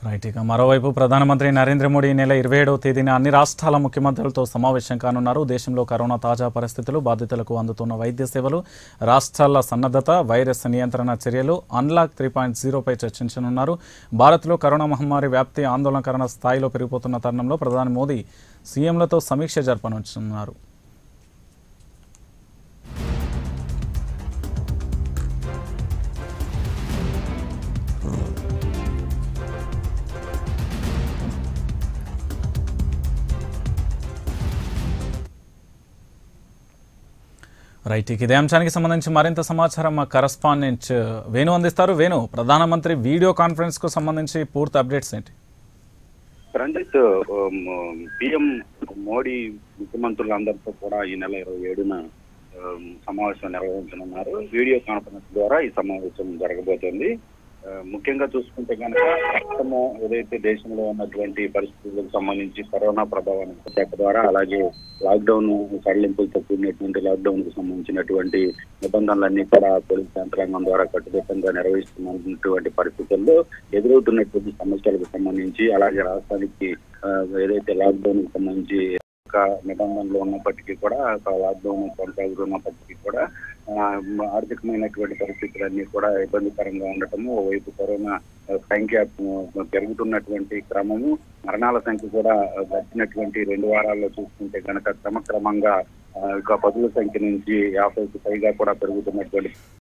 right ఇక మరోవైపు ప్రధానమంత్రి నరేంద్ర మోడీ ఈ నెల ఇరవై ఏడవ తేదీన అన్ని రాష్ట్రాల ముఖ్యమంత్రులతో సమావేశం కానున్నారు దేశంలో కరోనా తాజా పరిస్థితులు బాధితులకు అందుతున్న వైద్య సేవలు రాష్ట్రాల సన్నద్ధత వైరస్ నియంత్రణ చర్యలు అన్లాక్ త్రీ పాయింట్ జీరోపై చర్చించనున్నారు భారత్లో కరోనా మహమ్మారి వ్యాప్తి ఆందోళనకరణ స్థాయిలో పెరిగిపోతున్న తరుణంలో ప్రధాని మోదీ సీఎంలతో సమీక్ష జరపనున్నారు రైట్ ఇక ఇదే అంశానికి సంబంధించి మరింత సమాచారం మా కరస్పాండెంట్ వేణు అందిస్తారు వేణు ప్రధానమంత్రి వీడియో కాన్ఫరెన్స్ కు సంబంధించి పూర్తి అప్డేట్స్ ఏంటి రంజిత్ ఉమ్, పిఎం మోడీ ముఖ్యమంత్రులందరితో కూడా ఈ నెల ఇరవై ఏడున ఉమ్, సమావేశం నిర్వహించనున్నారు వీడియో కాన్ఫరెన్స్ ద్వారా ఈ సమావేశం జరగబోతోంది ఆ, ముఖ్యంగా చూసుకుంటే కనుక ప్రస్తుతము ఏదైతే దేశంలో ఉన్నటువంటి పరిస్థితులకు సంబంధించి కరోనా ప్రభావాన్ని శాఖ ద్వారా అలాగే లాక్డౌన్ సడలింపులతో కూడినటువంటి లాక్డౌన్ కు సంబంధించినటువంటి నిబంధనలన్నీ కూడా పోలీస్ యంత్రాంగం ద్వారా కట్టుదిట్టంగా నిర్వహిస్తున్నటువంటి పరిస్థితుల్లో ఎదురవుతున్నటువంటి సమస్యలకు సంబంధించి అలాగే రాష్ట్రానికి ఆ, ఏదైతే లాక్డౌన్ కు సంబంధించి ఒక నిబంధనలు ఉన్నప్పటికీ కూడా ఒక లాక్డౌన్ కొనసాగుతున్నప్పటికీ కూడా ఆ, ఆర్థికమైనటువంటి పరిస్థితులన్నీ కూడా ఇబ్బందికరంగా ఉండటము ఓవైపు కరోనా సంఖ్య ఆ, పెరుగుతున్నటువంటి క్రమము మరణాల సంఖ్య కూడా గడిచినటువంటి రెండు వారాల్లో చూసుకుంటే కనుక క్రమక్రమంగా ఆ, ఇక పదుల సంఖ్య నుంచి యాభైకి పైగా కూడా పెరుగుతున్నటువంటి